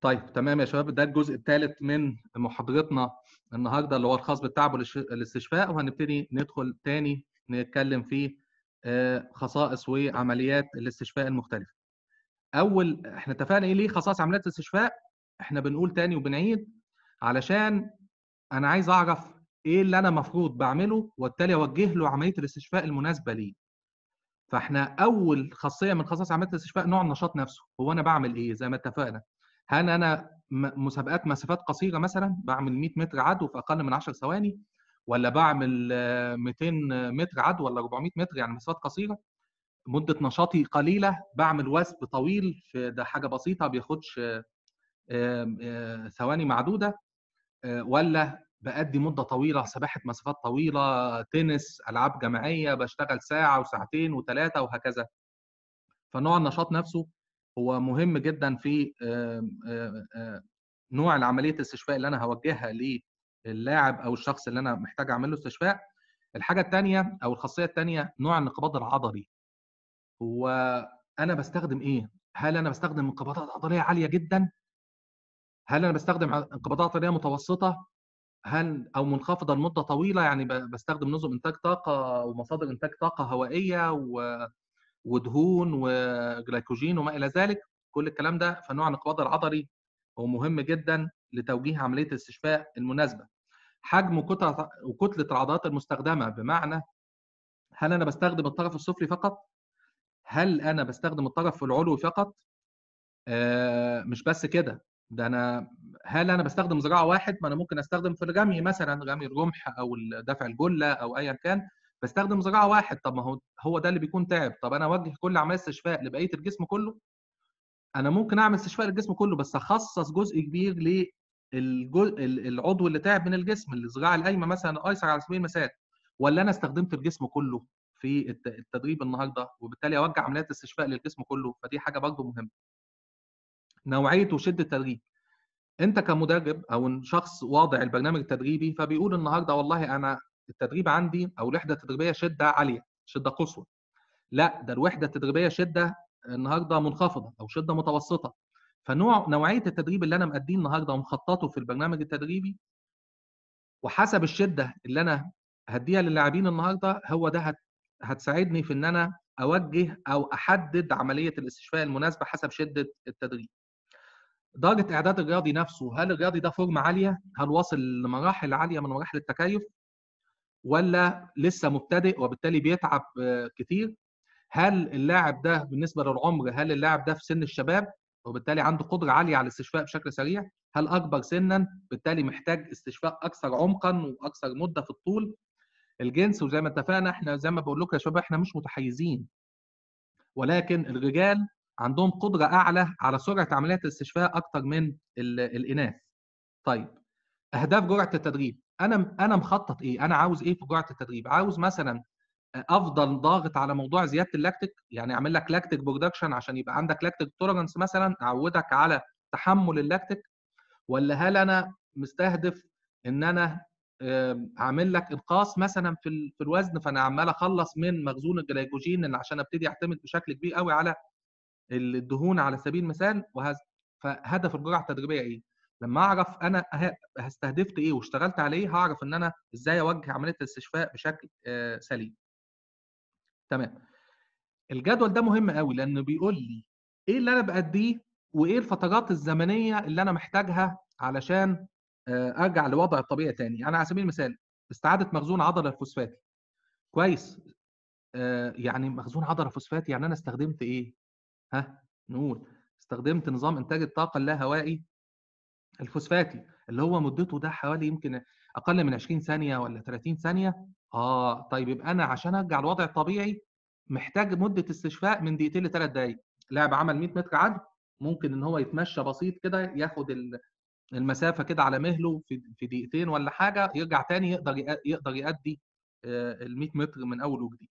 طيب تمام يا شباب ده الجزء الثالث من محاضرتنا النهارده اللي هو الخاص بالتعب والاستشفاء وهنبتدي ندخل تاني نتكلم في آه، خصائص وعمليات الاستشفاء المختلفه. اول احنا اتفقنا ايه ليه خصائص عمليات الاستشفاء؟ احنا بنقول تاني وبنعيد علشان انا عايز اعرف ايه اللي انا المفروض بعمله وبالتالي اوجه له عمليه الاستشفاء المناسبه ليه. فاحنا اول خاصيه من خصائص عمليه الاستشفاء نوع النشاط نفسه، هو انا بعمل ايه زي ما اتفقنا. هل انا مسابقات مسافات قصيره مثلا بعمل 100 متر عدو في اقل من 10 ثواني ولا بعمل 200 متر عدو ولا 400 متر يعني مسافات قصيره مده نشاطي قليله بعمل وثب طويل في ده حاجه بسيطه بياخدش ثواني معدوده ولا بأدي مدة طويلة سباحة مسافات طويلة تنس ألعاب جماعية بشتغل ساعة وساعتين وثلاثة وهكذا فنوع النشاط نفسه هو مهم جدا في نوع العمليه الاستشفاء اللي انا هوجهها للاعب او الشخص اللي انا محتاج اعمل له استشفاء الحاجه الثانيه او الخاصيه الثانيه نوع الانقباض العضلي هو انا بستخدم ايه هل انا بستخدم انقباضات عضليه عاليه جدا هل انا بستخدم انقباضات عضليه متوسطه هل او منخفضه لمده طويله يعني بستخدم نظم انتاج طاقه ومصادر انتاج طاقه هوائيه و ودهون وجلايكوجين وما الى ذلك كل الكلام ده فنوع الانقباض العضلي هو مهم جدا لتوجيه عمليه الاستشفاء المناسبه حجم وكتله وكتله العضلات المستخدمه بمعنى هل انا بستخدم الطرف السفلي فقط هل انا بستخدم الطرف العلوي فقط آه مش بس كده ده انا هل انا بستخدم ذراع واحد ما انا ممكن استخدم في الرمي مثلا رمي الرمح او دفع الجله او ايا كان بستخدم ذراع واحد طب ما هو هو ده اللي بيكون تعب طب انا اوجه كل عمليه استشفاء لبقيه الجسم كله انا ممكن اعمل استشفاء للجسم كله بس اخصص جزء كبير للجزء العضو اللي تعب من الجسم الذراع الايمن مثلا الايسر على سبيل المثال ولا انا استخدمت الجسم كله في التدريب النهارده وبالتالي اوجه عمليات استشفاء للجسم كله فدي حاجه برضه مهمه نوعيه وشده التدريب انت كمدرب او شخص واضع البرنامج التدريبي فبيقول النهارده والله انا التدريب عندي او الوحده التدريبيه شده عاليه شده قصوى لا ده الوحده التدريبيه شده النهارده منخفضه او شده متوسطه فنوع نوعيه التدريب اللي انا مأديه النهارده ومخططه في البرنامج التدريبي وحسب الشده اللي انا هديها للاعبين النهارده هو ده هت... هتساعدني في ان انا اوجه او احدد عمليه الاستشفاء المناسبه حسب شده التدريب. درجه اعداد الرياضي نفسه هل الرياضي ده فورمه عاليه؟ هل واصل لمراحل عاليه من مراحل التكيف؟ ولا لسه مبتدئ وبالتالي بيتعب كتير هل اللاعب ده بالنسبه للعمر هل اللاعب ده في سن الشباب وبالتالي عنده قدره عاليه على الاستشفاء بشكل سريع هل اكبر سنا بالتالي محتاج استشفاء اكثر عمقا واكثر مده في الطول الجنس وزي ما اتفقنا احنا زي ما بقول لكم يا شباب احنا مش متحيزين ولكن الرجال عندهم قدره اعلى على سرعه عمليات الاستشفاء اكثر من الاناث طيب اهداف جرعه التدريب انا انا مخطط ايه انا عاوز ايه في جرعه التدريب عاوز مثلا افضل ضاغط على موضوع زياده اللاكتيك يعني اعمل لك لاكتيك برودكشن عشان يبقى عندك لاكتيك تولرنس مثلا اعودك على تحمل اللاكتيك ولا هل انا مستهدف ان انا اعمل لك انقاص مثلا في في الوزن فانا عمال اخلص من مخزون الجلايكوجين اللي عشان ابتدي اعتمد بشكل كبير قوي على الدهون على سبيل المثال وهذا فهدف الجرعه التدريبيه ايه؟ لما اعرف انا استهدفت ايه واشتغلت عليه هعرف ان انا ازاي اوجه عمليه الاستشفاء بشكل سليم. تمام. الجدول ده مهم قوي لانه بيقول لي ايه اللي انا باديه وايه الفترات الزمنيه اللي انا محتاجها علشان ارجع لوضع الطبيعي تاني يعني على سبيل المثال استعاده مخزون عضله الفوسفاتي كويس يعني مخزون عضله فوسفاتي يعني انا استخدمت ايه ها نقول استخدمت نظام انتاج الطاقه اللاهوائي الفوسفاتي اللي هو مدته ده حوالي يمكن اقل من 20 ثانيه ولا 30 ثانيه اه طيب يبقى انا عشان ارجع للوضع الطبيعي محتاج مده استشفاء من دقيقتين لثلاث دقائق لاعب عمل 100 متر عدو ممكن ان هو يتمشى بسيط كده ياخد المسافه كده على مهله في في دقيقتين ولا حاجه يرجع تاني يقدر يقدر يأدي ال 100 متر من اول وجديد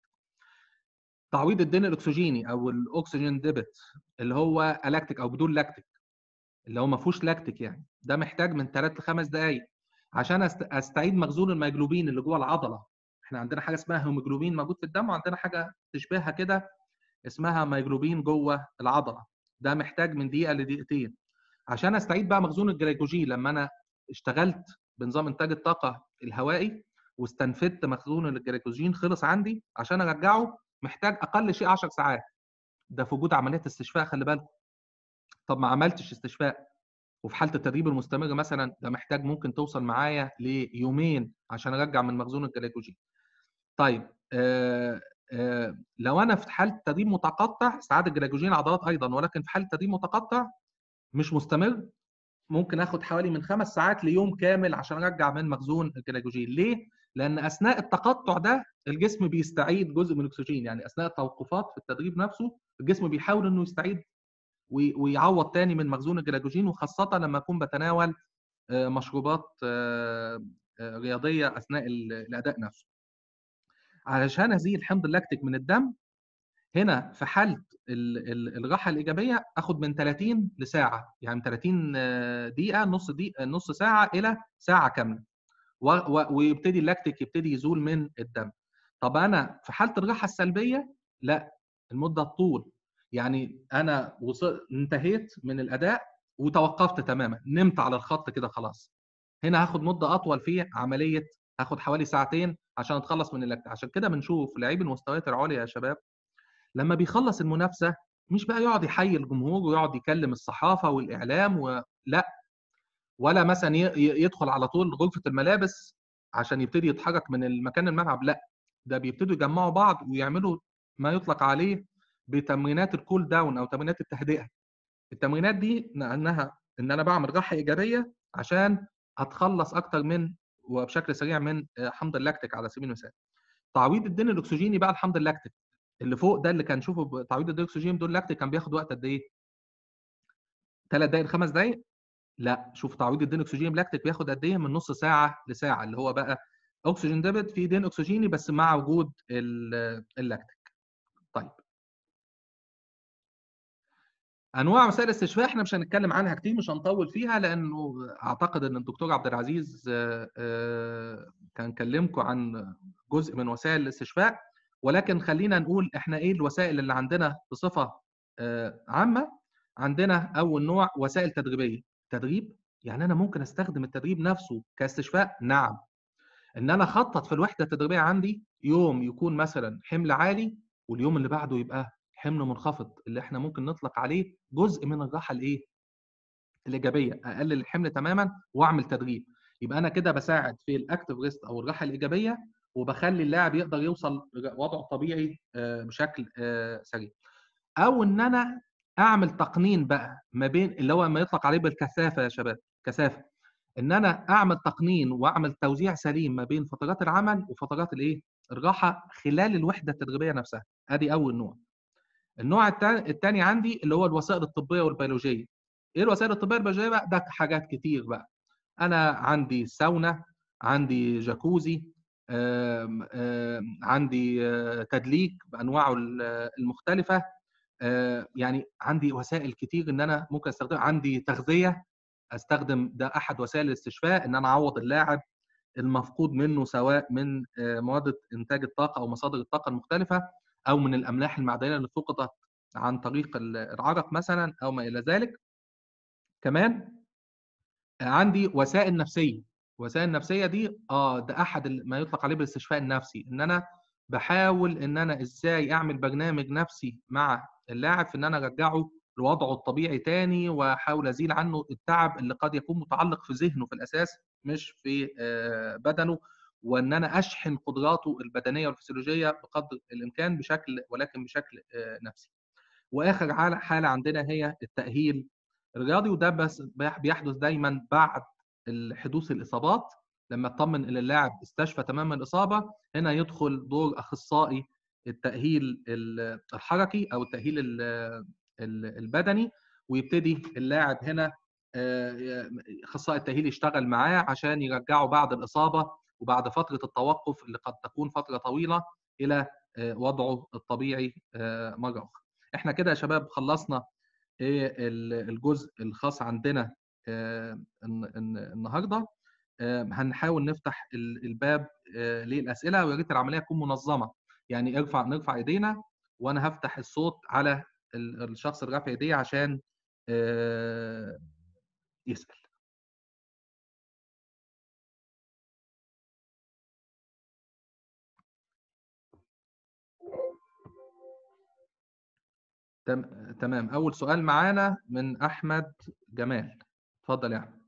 تعويض الدين الاكسجيني او الاكسجين ديبت اللي هو الاكتيك او بدون لاكتيك اللي هو ما فيهوش لاكتيك يعني ده محتاج من 3 ل 5 دقائق عشان استعيد مخزون الميجلوبين اللي جوه العضله احنا عندنا حاجه اسمها هيموجلوبين موجود في الدم وعندنا حاجه تشبهها كده اسمها ميجلوبين جوه العضله ده محتاج من دقيقه لدقيقتين عشان استعيد بقى مخزون الجلايكوجين لما انا اشتغلت بنظام انتاج الطاقه الهوائي واستنفدت مخزون الجلايكوجين خلص عندي عشان ارجعه محتاج اقل شيء 10 ساعات ده في وجود عمليه استشفاء خلي بالكم طب ما عملتش استشفاء وفي حاله التدريب المستمر مثلا ده محتاج ممكن توصل معايا ليومين عشان ارجع من مخزون الجلايكوجين طيب آه آه لو انا في حاله تدريب متقطع استعاده الجلايكوجين عضلات ايضا ولكن في حاله تدريب متقطع مش مستمر ممكن اخد حوالي من خمس ساعات ليوم كامل عشان ارجع من مخزون الجلايكوجين ليه لان اثناء التقطع ده الجسم بيستعيد جزء من الاكسجين يعني اثناء التوقفات في التدريب نفسه الجسم بيحاول انه يستعيد ويعوض تاني من مخزون الجلايكوجين وخاصه لما اكون بتناول مشروبات رياضيه اثناء الاداء نفسه علشان ازيل حمض اللاكتيك من الدم هنا في حاله الراحه الايجابيه اخد من 30 لساعه يعني 30 دقيقه نص دقيقه نص ساعه الى ساعه كامله ويبتدي اللاكتيك يبتدي يزول من الدم طب انا في حاله الراحه السلبيه لا المده طول يعني انا وصل انتهيت من الاداء وتوقفت تماما نمت على الخط كده خلاص هنا هاخد مده اطول في عمليه هاخد حوالي ساعتين عشان اتخلص من اللاكتيك عشان كده بنشوف لعيب المستويات العليا يا شباب لما بيخلص المنافسه مش بقى يقعد يحيي الجمهور ويقعد يكلم الصحافه والاعلام ولا ولا مثلا يدخل على طول غرفه الملابس عشان يبتدي يتحرك من المكان الملعب لا ده بيبتدوا يجمعوا بعض ويعملوا ما يطلق عليه بتمرينات الكول داون او تمرينات التهدئه التمرينات دي انها ان انا بعمل راحه ايجابيه عشان اتخلص اكتر من وبشكل سريع من حمض اللاكتيك على سبيل المثال تعويض الدين الاكسجيني بقى الحمض اللاكتيك اللي فوق ده اللي كان شوفه تعويض الدين الاكسجيني بدون لاكتيك كان بياخد وقت قد ايه؟ ثلاث دقائق خمس دقائق؟ لا شوف تعويض الدين الاكسجيني بلاكتيك بياخد قد ايه؟ من نص ساعه لساعه اللي هو بقى اكسجين ديبت في دين اكسجيني بس مع وجود اللاكتيك. طيب انواع وسائل الاستشفاء احنا مش هنتكلم عنها كتير مش هنطول فيها لانه اعتقد ان الدكتور عبد العزيز كان كلمكم عن جزء من وسائل الاستشفاء ولكن خلينا نقول احنا ايه الوسائل اللي عندنا بصفه عامه عندنا اول نوع وسائل تدريبيه تدريب يعني انا ممكن استخدم التدريب نفسه كاستشفاء نعم ان انا اخطط في الوحده التدريبيه عندي يوم يكون مثلا حمل عالي واليوم اللي بعده يبقى حمل منخفض اللي احنا ممكن نطلق عليه جزء من الراحه الايه الايجابيه اقلل الحمل تماما واعمل تدريب يبقى انا كده بساعد في الاكتف ريست او الراحه الايجابيه وبخلي اللاعب يقدر يوصل وضعه الطبيعي بشكل سريع او ان انا اعمل تقنين بقى ما بين اللي هو ما يطلق عليه بالكثافه يا شباب كثافه ان انا اعمل تقنين واعمل توزيع سليم ما بين فترات العمل وفترات الايه الراحه خلال الوحده التدريبيه نفسها ادي اول نوع النوع الثاني عندي اللي هو الوسائل الطبيه والبيولوجيه ايه الوسائل الطبيه والبيولوجيه بقى ده حاجات كتير بقى انا عندي ساونا عندي جاكوزي آم آم عندي تدليك بانواعه المختلفه يعني عندي وسائل كتير ان انا ممكن استخدمها عندي تغذيه استخدم ده احد وسائل الاستشفاء ان انا اعوض اللاعب المفقود منه سواء من مواد انتاج الطاقه او مصادر الطاقه المختلفه او من الاملاح المعدنيه اللي فقدت عن طريق العرق مثلا او ما الى ذلك كمان عندي وسائل نفسيه وسائل نفسيه دي اه ده احد ما يطلق عليه بالاستشفاء النفسي ان انا بحاول ان انا ازاي اعمل برنامج نفسي مع اللاعب في ان انا ارجعه لوضعه الطبيعي تاني واحاول ازيل عنه التعب اللي قد يكون متعلق في ذهنه في الاساس مش في بدنه وان انا اشحن قدراته البدنيه والفسيولوجيه بقدر الامكان بشكل ولكن بشكل نفسي. واخر حاله عندنا هي التاهيل الرياضي وده بس بيحدث دايما بعد حدوث الاصابات لما اطمن ان اللاعب استشفى تماما الاصابه هنا يدخل دور اخصائي التاهيل الحركي او التاهيل البدني ويبتدي اللاعب هنا اخصائي التاهيل يشتغل معاه عشان يرجعه بعد الاصابه وبعد فتره التوقف اللي قد تكون فتره طويله الى وضعه الطبيعي مره اخرى. احنا كده يا شباب خلصنا الجزء الخاص عندنا النهارده هنحاول نفتح الباب للاسئله ويا ريت العمليه تكون منظمه يعني ارفع نرفع ايدينا وانا هفتح الصوت على الشخص اللي رافع ايديه عشان يسال تم- تمام اول سؤال معانا من احمد جمال اتفضل يا احمد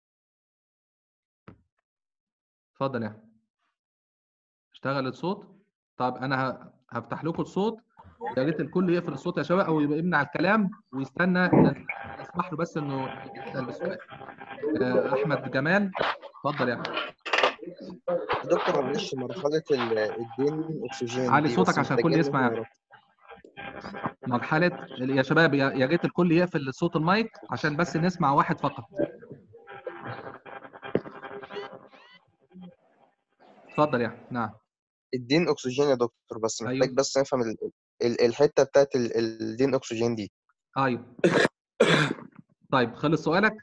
اتفضل يا احمد اشتغل الصوت طب انا ه- هفتح لكم الصوت يا ريت الكل يقفل الصوت يا شباب او يبقى يمنع الكلام ويستنى اسمح له بس انه يسال السؤال آه، احمد جمال اتفضل يا احمد دكتور معلش مرحلة ال- الدين أكسجين علي دي صوتك بس عشان الكل محتاجين يسمع. نعرف. مرحله يا شباب يا يا ريت الكل يقفل صوت المايك عشان بس نسمع واحد فقط اتفضل يا احمد نعم الدين أكسجين يا دكتور بس محتاج أيوه. بس نفهم ال- ال- الحتة بتاعت ال- الدين أكسجين دي ايوه طيب خلص سؤالك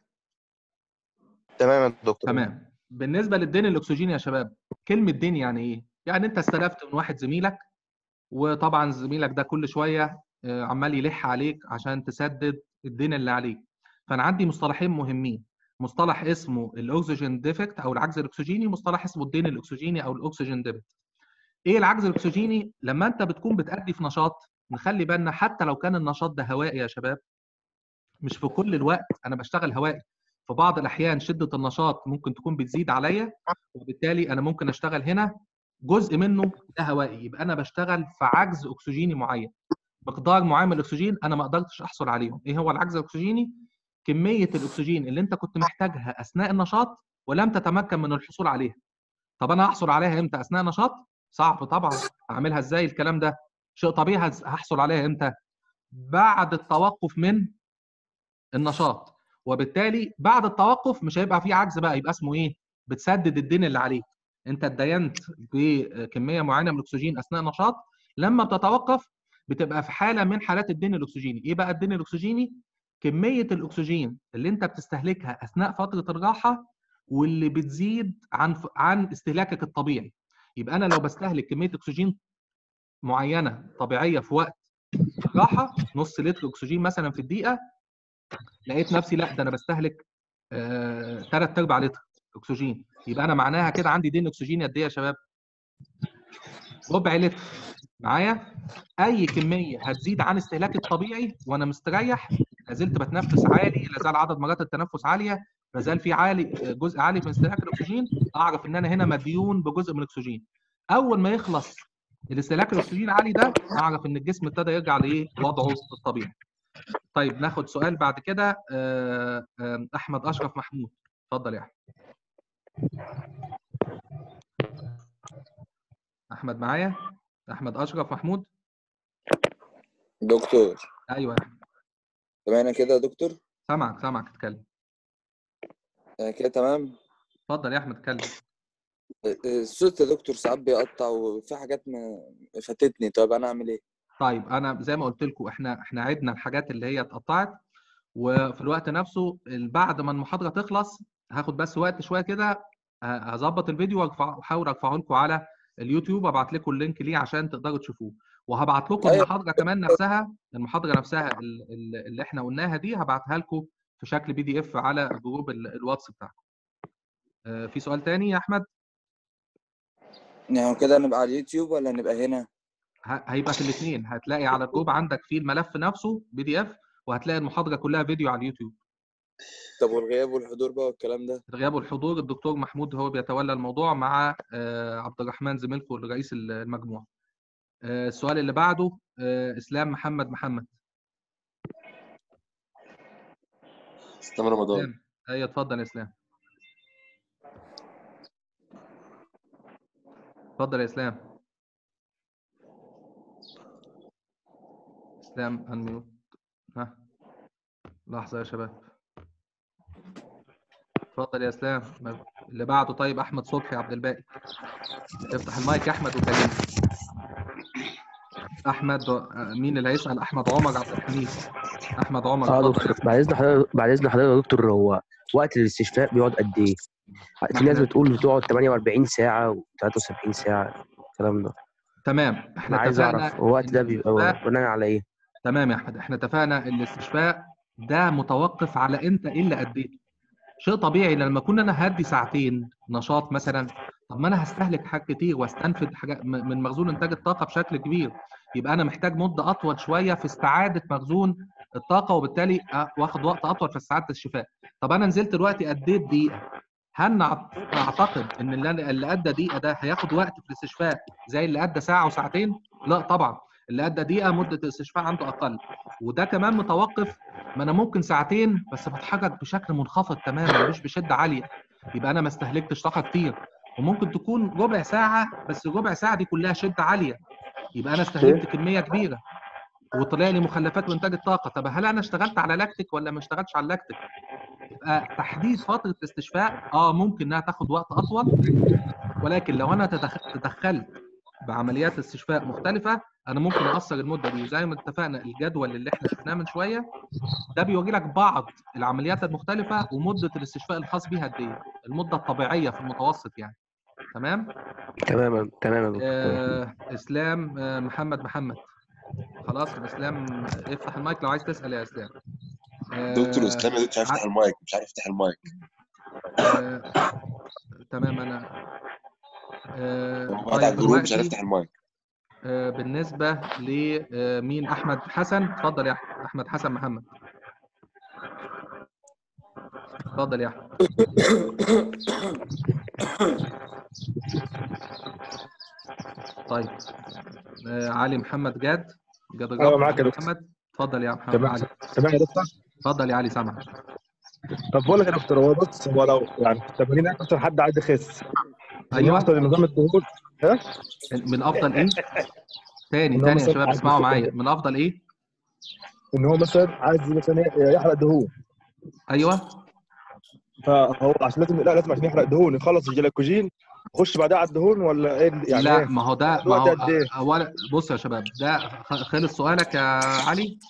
تمام يا دكتور تمام بالنسبه للدين الاكسجيني يا شباب كلمه دين يعني ايه يعني انت استلفت من واحد زميلك وطبعا زميلك ده كل شويه آه، عمال يلح عليك عشان تسدد الدين اللي عليك فانا عندي مصطلحين مهمين مصطلح اسمه الاكسجين ديفكت او العجز الاكسجيني ومصطلح اسمه الدين الاكسجيني او الاكسجين ديفكت ايه العجز الاكسجيني لما انت بتكون بتأدي في نشاط نخلي بالنا حتى لو كان النشاط ده هوائي يا شباب مش في كل الوقت انا بشتغل هوائي في بعض الاحيان شده النشاط ممكن تكون بتزيد عليا وبالتالي انا ممكن اشتغل هنا جزء منه ده هوائي يبقى انا بشتغل في عجز اكسجيني معين مقدار معين من الاكسجين انا ما قدرتش احصل عليهم ايه هو العجز الاكسجيني كميه الاكسجين اللي انت كنت محتاجها اثناء النشاط ولم تتمكن من الحصول عليها طب انا هحصل عليها امتى اثناء النشاط صعب طبعا اعملها ازاي الكلام ده شيء طبيعي هز- هحصل عليها امتى بعد التوقف من النشاط وبالتالي بعد التوقف مش هيبقى في عجز بقى يبقى اسمه ايه بتسدد الدين اللي عليك انت اتدينت بكميه معينه من الاكسجين اثناء النشاط لما بتتوقف بتبقى في حاله من حالات الدين الاكسجيني ايه بقى الدين الاكسجيني كميه الاكسجين اللي انت بتستهلكها اثناء فتره الراحه واللي بتزيد عن عن استهلاكك الطبيعي يبقى انا لو بستهلك كميه اكسجين معينه طبيعيه في وقت الراحه نص لتر اكسجين مثلا في الدقيقه لقيت نفسي لا ده انا بستهلك ثلاث ارباع لتر اكسجين يبقى انا معناها كده عندي دين اكسجين قد ايه يا شباب؟ ربع لتر معايا؟ اي كميه هتزيد عن استهلاكي الطبيعي وانا مستريح لا زلت بتنفس عالي لا زال عدد مرات التنفس عاليه لا زال في عالي جزء عالي من استهلاك الاكسجين اعرف ان انا هنا مديون بجزء من الاكسجين اول ما يخلص الاستهلاك الاكسجين العالي ده اعرف ان الجسم ابتدى يرجع لايه وضعه الطبيعي طيب ناخد سؤال بعد كده آه، آه، احمد اشرف محمود اتفضل يا احمد احمد معايا احمد اشرف محمود دكتور ايوه يا احمد تمام كده يا دكتور سامعك سامعك اتكلم آه، كده تمام اتفضل يا احمد اتكلم آه، آه، الصوت يا دكتور ساعات بيقطع وفي حاجات ما فاتتني طيب انا اعمل ايه طيب انا زي ما قلت لكم احنا احنا عدنا الحاجات اللي هي اتقطعت وفي الوقت نفسه بعد ما المحاضره تخلص هاخد بس وقت شويه كده ه- هظبط الفيديو وأرفع- واحاول ارفعه لكم على اليوتيوب ابعت لكم اللينك ليه عشان تقدروا تشوفوه وهبعت لكم أيوة. المحاضره كمان نفسها المحاضره نفسها ال- ال- اللي احنا قلناها دي هبعتها لكم في شكل بي دي اف على جروب ال- الواتس بتاعكم آه، في سؤال تاني يا احمد يعني كده نبقى على اليوتيوب ولا نبقى هنا ه- هيبقى في الاثنين هتلاقي على الجروب عندك فيه الملف نفسه بي دي اف وهتلاقي المحاضره كلها فيديو على اليوتيوب طب والغياب والحضور بقى والكلام ده الغياب والحضور الدكتور محمود هو بيتولى الموضوع مع آه، عبد الرحمن زميلكم رئيس المجموعه آه، السؤال اللي بعده آه، اسلام محمد محمد اسلام رمضان اسلام ايوه اتفضل يا اسلام اتفضل يا اسلام اسلام انميوت ها لحظه يا شباب اتفضل يا اسلام اللي بعده طيب احمد صبحي عبد الباقي افتح المايك يا احمد وكلمني احمد و- مين اللي هيسال احمد عمر عبد الحميد احمد عمر اه اتفضل يا دكتور بعد اذن حضرتك بعد اذن حضرتك يا دكتور هو وقت الاستشفاء بيقعد قد ايه؟ في ناس إحنا- بتقول بتقعد 48 ساعة و73 ساعة الكلام ده تمام انا احنا عايز اعرف اتفقنا هو الوقت إن ده بيبقى الاستشفاء- بناء على ايه؟ تمام يا احمد احنا اتفقنا ان الاستشفاء ده متوقف على انت ايه اللي اديته شيء طبيعي لما اكون انا هدي ساعتين نشاط مثلا طب ما انا هستهلك حاجات كتير واستنفد حاجات م- من مخزون انتاج الطاقه بشكل كبير يبقى انا محتاج مده اطول شويه في استعاده مخزون الطاقه وبالتالي أ- واخد وقت اطول في استعاده الشفاء طب انا نزلت دلوقتي اديت دقيقه هل نعت- اعتقد ان اللي اللي ادى دقيقه ده هياخد وقت في الاستشفاء زي اللي ادى ساعه وساعتين لا طبعا اللي ادى دقيقه مده الاستشفاء عنده اقل وده كمان متوقف ما انا ممكن ساعتين بس بتحرك بشكل منخفض تماما مش بشده عاليه يبقى انا ما استهلكتش طاقه كتير وممكن تكون ربع ساعه بس ربع ساعه دي كلها شده عاليه يبقى انا استهلكت كميه كبيره وطلع لي مخلفات وانتاج الطاقه طب هل انا اشتغلت على لاكتيك ولا ما اشتغلتش على اللاكتيك يبقى تحديد فتره الاستشفاء اه ممكن انها تاخد وقت اطول ولكن لو انا تدخ- تدخلت بعمليات استشفاء مختلفه انا ممكن اقصر المده دي وزي ما اتفقنا الجدول اللي احنا شفناه من شويه ده بيوري لك بعض العمليات المختلفه ومده الاستشفاء الخاص بيها قد ايه المده الطبيعيه في المتوسط يعني تمام تمام تمام يا دكتور آه اسلام آه محمد محمد خلاص يا اسلام افتح المايك لو عايز تسال يا اسلام آه دكتور اسلام يا دكتور مش عارف يفتح المايك مش عارف يفتح المايك آه تمام انا آه هو بعد على طيب الجروب مش عارف دلوقتي يفتح المايك آه بالنسبه لمين احمد حسن اتفضل يا احمد احمد حسن محمد اتفضل يا احمد طيب آه علي محمد جاد جاد أيوة الجبر معاك يا دكتور. محمد اتفضل يا محمد تمام علي تمام يا دكتور اتفضل يا علي سامعك طب بقول لك يا دكتور هو بص هو لو يعني التمارين اكتر حد عايز يخس ايوه اكتر نظام الدهون من افضل ايه تاني إن هو تاني يا مثلاً شباب عايز اسمعوا يخس معايا كده. من افضل ايه ان هو مثلا عايز مثلا يحرق دهون ايوه فهو عشان لازم لا لازم عشان يحرق دهون يخلص الجلايكوجين يخش بعدها على الدهون ولا ايه يعني لا إيه؟ ما هو ده ما الوقت هو قد إيه؟ اولا بص يا شباب ده خ- خلص سؤالك يا علي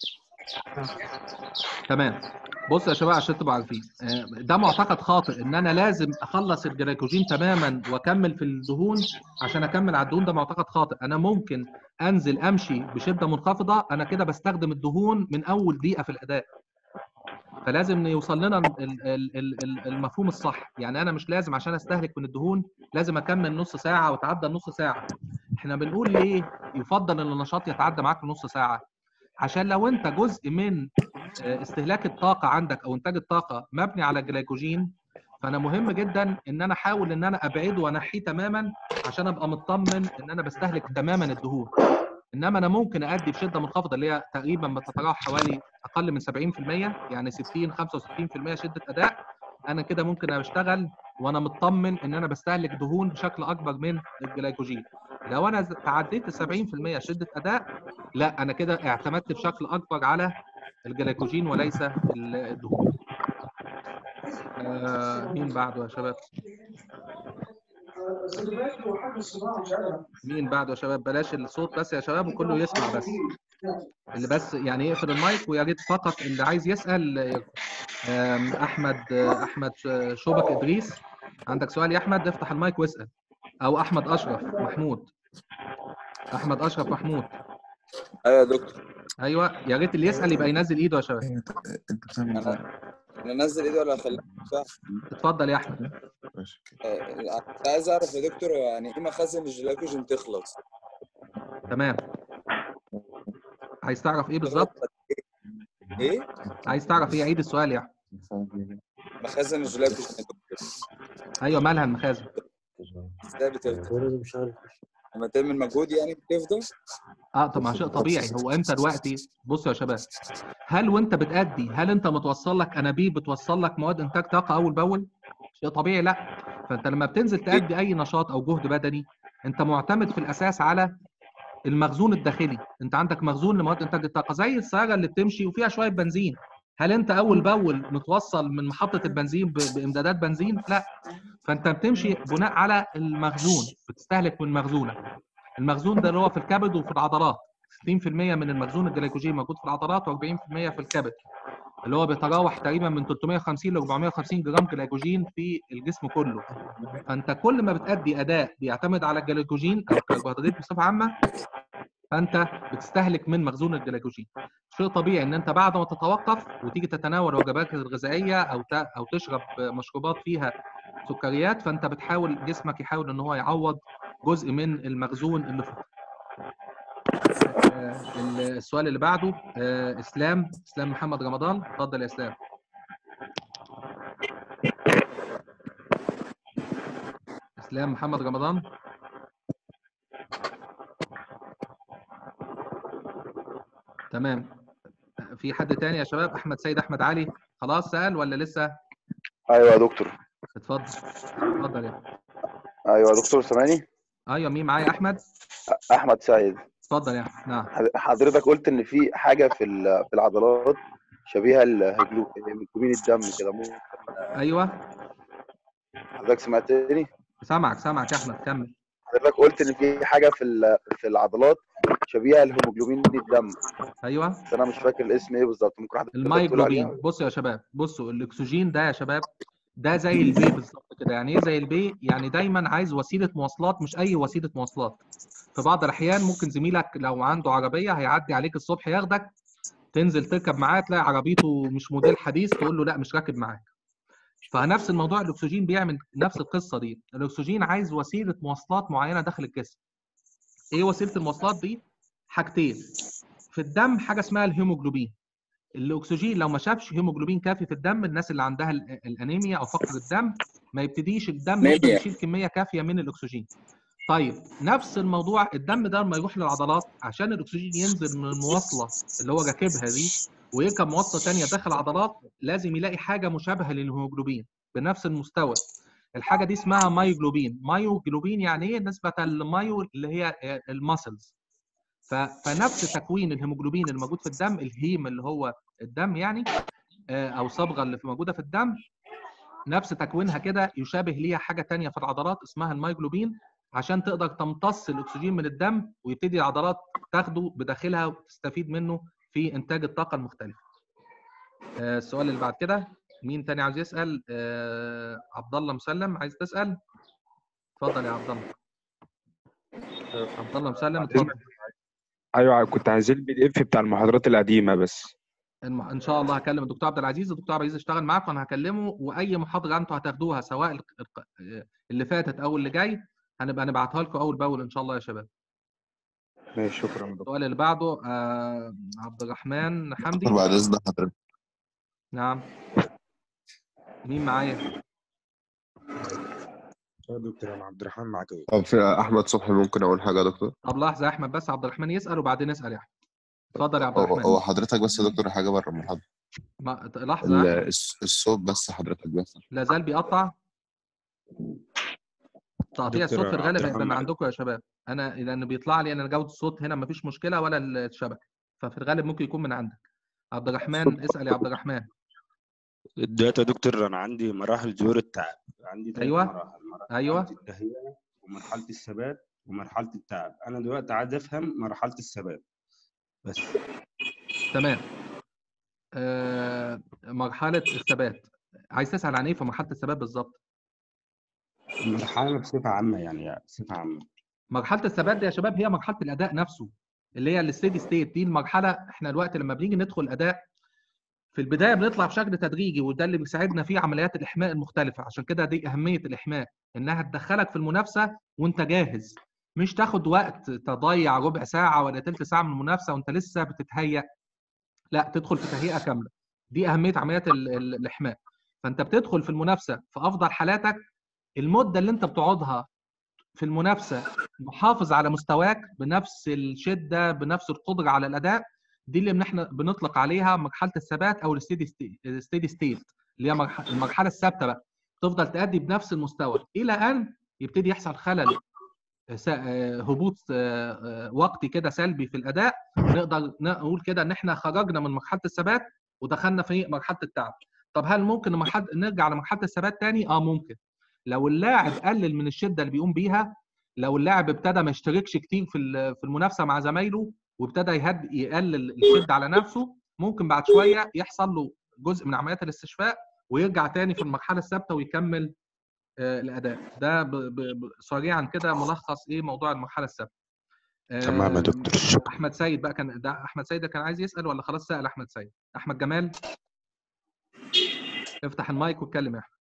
تمام بص يا شباب عشان تبقوا عارفين آه، ده معتقد خاطئ ان انا لازم اخلص الجلايكوجين تماما واكمل في الدهون عشان اكمل على الدهون ده معتقد خاطئ انا ممكن انزل امشي بشده منخفضه انا كده بستخدم الدهون من اول دقيقه في الاداء فلازم يوصل لنا ال- ال- ال- ال- المفهوم الصح يعني انا مش لازم عشان استهلك من الدهون لازم اكمل نص ساعه وتعدى النص ساعه احنا بنقول ليه يفضل ان النشاط يتعدى معاك نص ساعه عشان لو انت جزء من آه، استهلاك الطاقه عندك او انتاج الطاقه مبني على الجلايكوجين فانا مهم جدا ان انا احاول ان انا ابعده وانحيه تماما عشان ابقى مطمن ان انا بستهلك تماما الدهون انما انا ممكن ادي بشده منخفضه اللي هي تقريبا بتتراوح حوالي اقل من 70% يعني 60 65% شده اداء انا كده ممكن اشتغل وانا مطمن ان انا بستهلك دهون بشكل اكبر من الجلايكوجين لو انا ز- تعديت ال 70% شده اداء لا انا كده اعتمدت بشكل اكبر على الجلايكوجين وليس ال- الدهون آه مين بعده يا شباب مين بعده يا شباب بلاش الصوت بس يا شباب وكله يسمع بس اللي بس يعني يقفل المايك ويا ريت فقط اللي عايز يسال آم، احمد احمد شوبك ادريس عندك سؤال يا احمد افتح المايك واسال او احمد اشرف محمود احمد اشرف محمود ايوه يا دكتور ايوه يا ريت اللي يسال يبقى ينزل ايده يا شباب انت انت بتعمل انا انا انزل ايدي ولا اخليها مفتوحة؟ اتفضل يا احمد ماشي آه، كنت عايز اعرف يا دكتور يعني ايه مخازن الجلايكوجين تخلص؟ تمام عايز تعرف ايه بالظبط ايه؟ عايز تعرف ايه عيد السؤال يا احمد مخازن الجلايكوجين يا دكتور ايوه مالها المخازن ازاي بتفضل؟ لما تعمل مجهود يعني بتفضل؟ اه طب ما شيء طبيعي هو انت دلوقتي بصوا يا شباب هل وانت بتأدي هل انت متوصل لك انابيب بتوصل لك مواد انتاج طاقه اول باول شيء طبيعي لا فانت لما بتنزل تأدي اي نشاط او جهد بدني انت معتمد في الاساس على المخزون الداخلي انت عندك مخزون لمواد انتاج الطاقه زي السياره اللي بتمشي وفيها شويه بنزين هل انت اول باول متوصل من محطه البنزين ب- بامدادات بنزين لا فانت بتمشي بناء على المخزون بتستهلك من مخزونك المخزون ده اللي هو في الكبد وفي العضلات 60% من المخزون الجلايكوجين موجود في العضلات و40% في الكبد اللي هو بيتراوح تقريبا من 350 ل 450 جرام جلايكوجين في الجسم كله فانت كل ما بتأدي اداء بيعتمد على الجلايكوجين او الكربوهيدرات بصفه عامه فانت بتستهلك من مخزون الجلايكوجين شيء طبيعي ان انت بعد ما تتوقف وتيجي تتناول وجبات الغذائيه او ت- او تشرب مشروبات فيها سكريات فانت بتحاول جسمك يحاول ان هو يعوض جزء من المخزون اللي فوق آه، السؤال اللي بعده آه، اسلام اسلام محمد رمضان اتفضل يا اسلام اسلام محمد رمضان تمام في حد تاني يا شباب احمد سيد احمد علي خلاص سأل ولا لسه ايوه يا دكتور اتفضل اتفضل يا ايوه يا دكتور سامعني ايوه مين معايا احمد احمد سعيد اتفضل يا احمد نعم حض- حضرتك قلت ان في حاجه في ال- في العضلات شبيهه الهيموجلوبين الدم كده ممكن ايوه حضرتك سمعتني سامعك سامعك يا احمد كمل حضرتك قلت ان في حاجه في ال- في العضلات شبيهه الهيموجلوبين الدم ايوه بس انا مش فاكر الاسم ايه بالظبط ممكن حضرتك تقول عليها المايجلوبين بصوا يا شباب بصوا الاكسجين ده يا شباب ده زي البي بالظبط كده يعني ايه زي البي يعني دايما عايز وسيله مواصلات مش اي وسيله مواصلات في بعض الاحيان ممكن زميلك لو عنده عربيه هيعدي عليك الصبح ياخدك تنزل تركب معاه تلاقي عربيته مش موديل حديث تقول له لا مش راكب معاك فنفس الموضوع الاكسجين بيعمل نفس القصه دي الاكسجين عايز وسيله مواصلات معينه داخل الجسم ايه وسيله المواصلات دي حاجتين في الدم حاجه اسمها الهيموجلوبين الاكسجين لو ما شافش هيموجلوبين كافي في الدم الناس اللي عندها ال- الانيميا او فقر الدم ما يبتديش الدم يقدر أنيميا. يشيل كميه كافيه من الاكسجين طيب نفس الموضوع الدم ده لما يروح للعضلات عشان الاكسجين ينزل من المواصله اللي هو راكبها دي ويركب مواصله ثانيه داخل العضلات لازم يلاقي حاجه مشابهه للهيموجلوبين بنفس المستوى الحاجه دي اسمها مايوجلوبين مايوجلوبين يعني ايه نسبه للمايو اللي هي الماسلز ف- فنفس تكوين الهيموجلوبين اللي موجود في الدم الهيم اللي هو الدم يعني آه، او الصبغه اللي في- موجوده في الدم نفس تكوينها كده يشابه ليها حاجه تانية في العضلات اسمها المايجلوبين عشان تقدر تمتص الاكسجين من الدم ويبتدي العضلات تاخده بداخلها وتستفيد منه في انتاج الطاقه المختلفه. آه، السؤال اللي بعد كده مين تاني عاوز يسال؟ آه، عبد الله مسلم عايز تسال؟ اتفضل يا عبد الله. عبد الله مسلم اتفضل. ايوه كنت عايز البي دي اف بتاع المحاضرات القديمه بس الم- ان شاء الله هكلم الدكتور عبد العزيز الدكتور عبد العزيز اشتغل معاك وانا هكلمه واي محاضره انتوا هتاخدوها سواء ال- الق- اللي فاتت او اللي جاي هنبقى نبعتها لكم اول باول ان شاء الله يا شباب ماشي شكرا يا دكتور السؤال اللي بعده آه عبد الرحمن حمدي دكتور بعد اذن حضرتك نعم مين معايا يا دكتور انا عبد الرحمن معاك يا طب في احمد صبحي ممكن اقول حاجه يا دكتور طب لحظه يا احمد بس عبد الرحمن يسال وبعدين اسال يا احمد اتفضل يا عبد هو الرحمن هو حضرتك بس يا دكتور حاجه بره المحاضره ما... لحظه ال- يا أحمد. الص- الصوت بس حضرتك بس لا زال بيقطع تقطيع دكتور الصوت في الغالب عبد هيبقى من الرحمن. عندكم يا شباب انا لان بيطلع لي ان جوده الصوت هنا مفيش مشكله ولا الشبكه ففي الغالب ممكن يكون من عندك عبد الرحمن اسال يا عبد الرحمن دلوقتي يا دكتور انا عندي مراحل ظهور التعب عندي ثلاث أيوة. مراحل مرحله ايوه التهيئه ومرحله الثبات ومرحله التعب انا دلوقتي عايز افهم مرحله الثبات بس تمام آه مرحله الثبات عايز تسال عن ايه في مرحله الثبات بالظبط المرحله بصفه عامه يعني بصفه عامه مرحله الثبات دي يا شباب هي مرحله الاداء نفسه اللي هي الستيدي ستيت دي المرحله احنا الوقت لما بنيجي ندخل الاداء في البدايه بنطلع بشكل تدريجي وده اللي بيساعدنا في عمليات الاحماء المختلفه عشان كده دي اهميه الاحماء انها تدخلك في المنافسه وانت جاهز مش تاخد وقت تضيع ربع ساعه ولا تلت ساعه من المنافسه وانت لسه بتتهيأ لا تدخل في تهيئه كامله دي اهميه عمليات ال- ال- الاحماء فانت بتدخل في المنافسه في افضل حالاتك المده اللي انت بتقعدها في المنافسه محافظ على مستواك بنفس الشده بنفس القدره على الاداء دي اللي احنا بنطلق عليها مرحله الثبات او الستيدي ستيدي ستيت اللي هي مرح- المرحله الثابته بقى تفضل تأدي بنفس المستوى الى ان يبتدي يحصل خلل س- آه، هبوط آه، آه، وقتي كده سلبي في الاداء نقدر نقول كده ان احنا خرجنا من مرحله الثبات ودخلنا في مرحله التعب طب هل ممكن مرحله نرجع لمرحله الثبات تاني اه ممكن لو اللاعب قلل من الشده اللي بيقوم بيها لو اللاعب ابتدى ما يشتركش كتير في ال- في المنافسه مع زمايله وابتدى يهد يقلل الشده على نفسه ممكن بعد شويه يحصل له جزء من عمليات الاستشفاء ويرجع تاني في المرحله الثابته ويكمل آه، الاداء ده ب- ب- ب- سريعا كده ملخص ايه موضوع المرحله الثابته تمام يا دكتور شكرا احمد سيد بقى كان ده احمد سيد ده كان عايز يسال ولا خلاص سال احمد سيد احمد جمال افتح المايك واتكلم يا احمد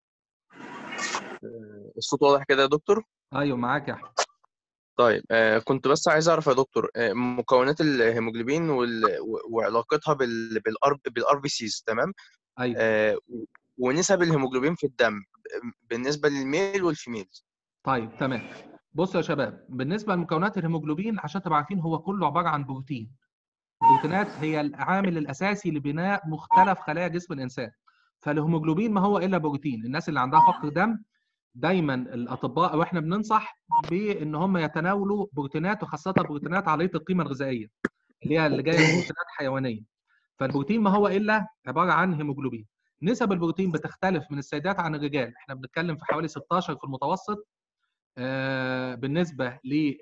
الصوت واضح كده يا دكتور ايوه معاك يا احمد طيب آه كنت بس عايز اعرف يا دكتور آه مكونات الهيموجلوبين وال... و- وعلاقتها بال بالار بالار بي سيز تمام ايوه آه و- ونسب الهيموجلوبين في الدم بالنسبه للميل والفيميل طيب تمام بصوا يا شباب بالنسبه لمكونات الهيموجلوبين عشان تبقوا عارفين هو كله عباره عن بروتين البروتينات هي العامل الاساسي لبناء مختلف خلايا جسم الانسان فالهيموجلوبين ما هو الا بروتين الناس اللي عندها فقر دم دايما الاطباء واحنا بننصح بان هم يتناولوا بروتينات وخاصه بروتينات عاليه القيمه الغذائيه اللي هي اللي جايه من بروتينات حيوانيه فالبروتين ما هو الا عباره عن هيموجلوبين نسب البروتين بتختلف من السيدات عن الرجال احنا بنتكلم في حوالي 16 في المتوسط آه، بالنسبه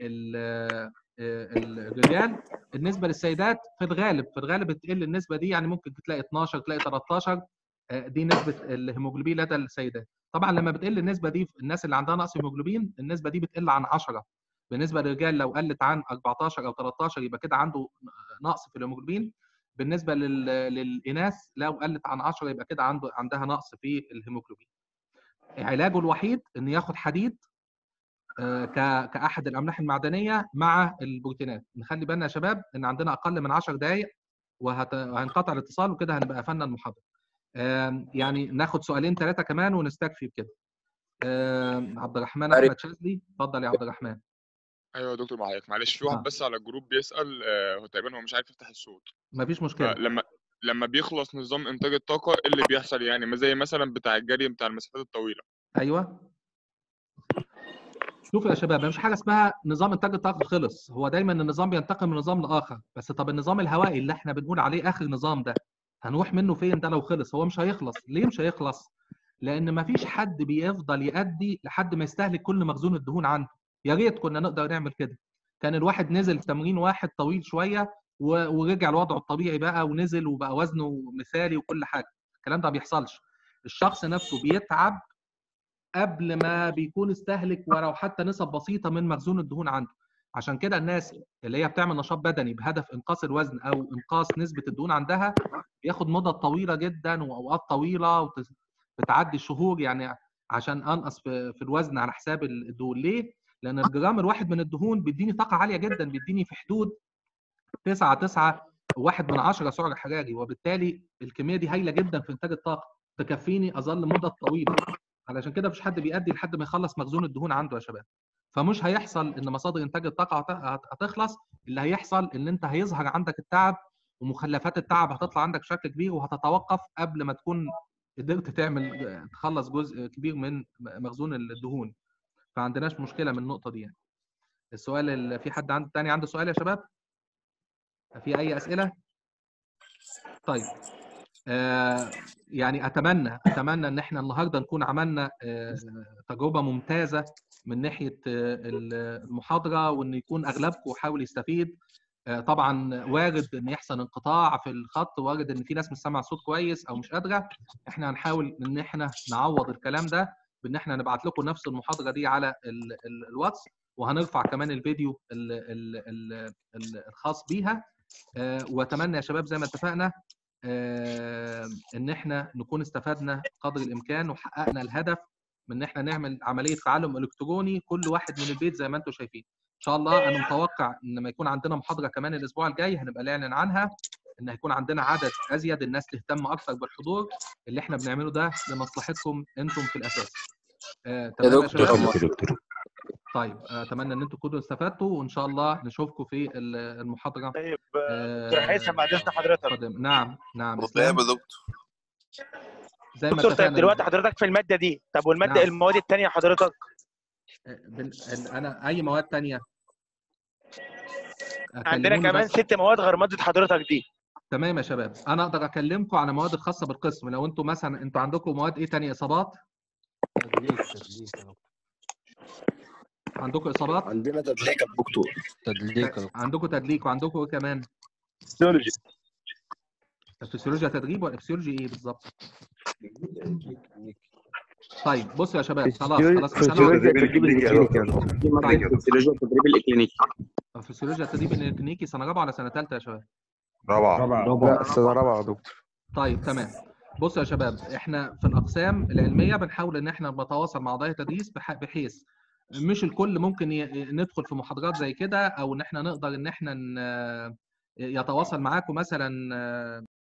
للرجال النسبه للسيدات في الغالب في الغالب بتقل النسبه دي يعني ممكن تلاقي 12 تلاقي 13 آه، دي نسبه الهيموجلوبين لدى السيدات طبعا لما بتقل النسبه دي في الناس اللي عندها نقص هيموجلوبين النسبه دي بتقل عن 10 بالنسبه للرجال لو قلت عن 14 او 13 يبقى كده عنده نقص في الهيموجلوبين بالنسبه لل... للاناث لو قلت عن 10 يبقى كده عنده عندها نقص في الهيموجلوبين علاجه الوحيد ان ياخد حديد آه، ك- كاحد الاملاح المعدنيه مع البروتينات نخلي بالنا يا شباب ان عندنا اقل من 10 دقائق وهت- وهنقطع الاتصال وكده هنبقى قفلنا المحاضره آم، يعني ناخد سؤالين ثلاثه كمان ونستكفي بكده آم، عبد الرحمن احمد شاذلي اتفضل يا عبد الرحمن ايوه يا دكتور معاك معلش في واحد آه. بس على الجروب بيسأل آه، هو تقريبا هو مش عارف يفتح الصوت مفيش مشكله فلما لما بيخلص نظام انتاج الطاقه ايه اللي بيحصل يعني ما زي مثلا بتاع الجري بتاع المسافات الطويله ايوه شوفوا يا شباب مفيش حاجه اسمها نظام انتاج الطاقه خلص هو دايما النظام بينتقل من نظام لاخر بس طب النظام الهوائي اللي احنا بنقول عليه اخر نظام ده هنروح منه فين ده لو خلص هو مش هيخلص ليه مش هيخلص لان مفيش حد بيفضل يأدي لحد ما يستهلك كل مخزون الدهون عنده يا ريت كنا نقدر نعمل كده كان الواحد نزل تمرين واحد طويل شويه و- ورجع لوضعه الطبيعي بقى ونزل وبقى وزنه مثالي وكل حاجه الكلام ده ما بيحصلش الشخص نفسه بيتعب قبل ما بيكون استهلك ولو حتى نسب بسيطه من مخزون الدهون عنده عشان كده الناس اللي هي بتعمل نشاط بدني بهدف انقاص الوزن او انقاص نسبه الدهون عندها بياخد مدة طويله جدا واوقات طويله وت- بتعدي شهور يعني عشان انقص في في الوزن على حساب الدهون ليه؟ لان الجرام الواحد من الدهون بيديني طاقه عاليه جدا بيديني في حدود 9 9 واحد من عشرة سعر حراري وبالتالي الكميه دي هايله جدا في انتاج الطاقه تكفيني اظل مده طويله علشان كده مفيش حد بيأدي لحد ما يخلص مخزون الدهون عنده يا شباب فمش هيحصل ان مصادر انتاج الطاقه هت- هت- هتخلص اللي هيحصل ان انت هيظهر عندك التعب ومخلفات التعب هتطلع عندك بشكل كبير وهتتوقف قبل ما تكون قدرت تعمل تخلص جزء كبير من مخزون الدهون فعندناش مشكله من النقطه دي يعني السؤال اللي في حد عنده تاني عنده سؤال يا شباب في اي اسئله طيب آه يعني اتمنى اتمنى ان احنا النهارده نكون عملنا آه تجربه ممتازه من ناحيه آه المحاضره وان يكون اغلبكم حاول يستفيد آه طبعا وارد ان يحصل انقطاع في الخط وارد ان في ناس مش سامعه الصوت كويس او مش قادره احنا هنحاول ان احنا نعوض الكلام ده بان احنا نبعت لكم نفس المحاضره دي على ال ال الواتس وهنرفع كمان الفيديو ال ال ال ال الخاص بيها آه واتمنى يا شباب زي ما اتفقنا آه ان احنا نكون استفدنا قدر الامكان وحققنا الهدف من ان احنا نعمل عمليه تعلم الكتروني كل واحد من البيت زي ما انتم شايفين ان شاء الله انا متوقع ان لما يكون عندنا محاضره كمان الاسبوع الجاي هنبقى نعلن عنها ان هيكون عندنا عدد ازيد الناس تهتم اكثر بالحضور اللي احنا بنعمله ده لمصلحتكم انتم في الاساس آه، يا تمام يا دكتور شباب يا دكتور طيب اتمنى ان انتم تكونوا استفدتوا وان شاء الله نشوفكم في ال- المحاضره طيب آه، دكتور هيثم بعد اذن حضرتك قادمة. نعم نعم طيب اسلام يا دكتور زي ما دكتور طيب اتفقنا دلوقتي حضرتك في الماده دي طب والماده نعم. المواد الثانيه حضرتك بن... ال- انا اي مواد تانية عندنا كلموني كمان بس. ست مواد غير ماده حضرتك دي تمام يا شباب انا اقدر اكلمكم على مواد الخاصه بالقسم لو انتم مثلا انتوا عندكم مواد ايه تانية اصابات تدليك تدليك يا دكتور عندكم اصابات عندنا تدليك يا دكتور تدليك يا دكتور عندكم تدليك وعندكم ايه كمان فسيولوجي فسيولوجيا تدريب ولا فسيولوجي ايه بالظبط طيب بصوا يا شباب خلاص خلاص مش هنقعد فسيولوجيا التدريب الكلينيكي يا دكتور طيب فسيولوجيا التدريب الاكلينيكي فسيولوجيا التدريب الكلينيكي سنه رابعه ولا سنه ثالثه يا شباب رابعة رابعة لا السنة رابعة يا دكتور طيب تمام بصوا يا شباب احنا في الاقسام العلميه بنحاول ان احنا نتواصل مع ضياء التدريس بح- بحيث مش الكل ممكن ي- ندخل في محاضرات زي كده او ان احنا نقدر ان احنا ن- يتواصل معاكم مثلا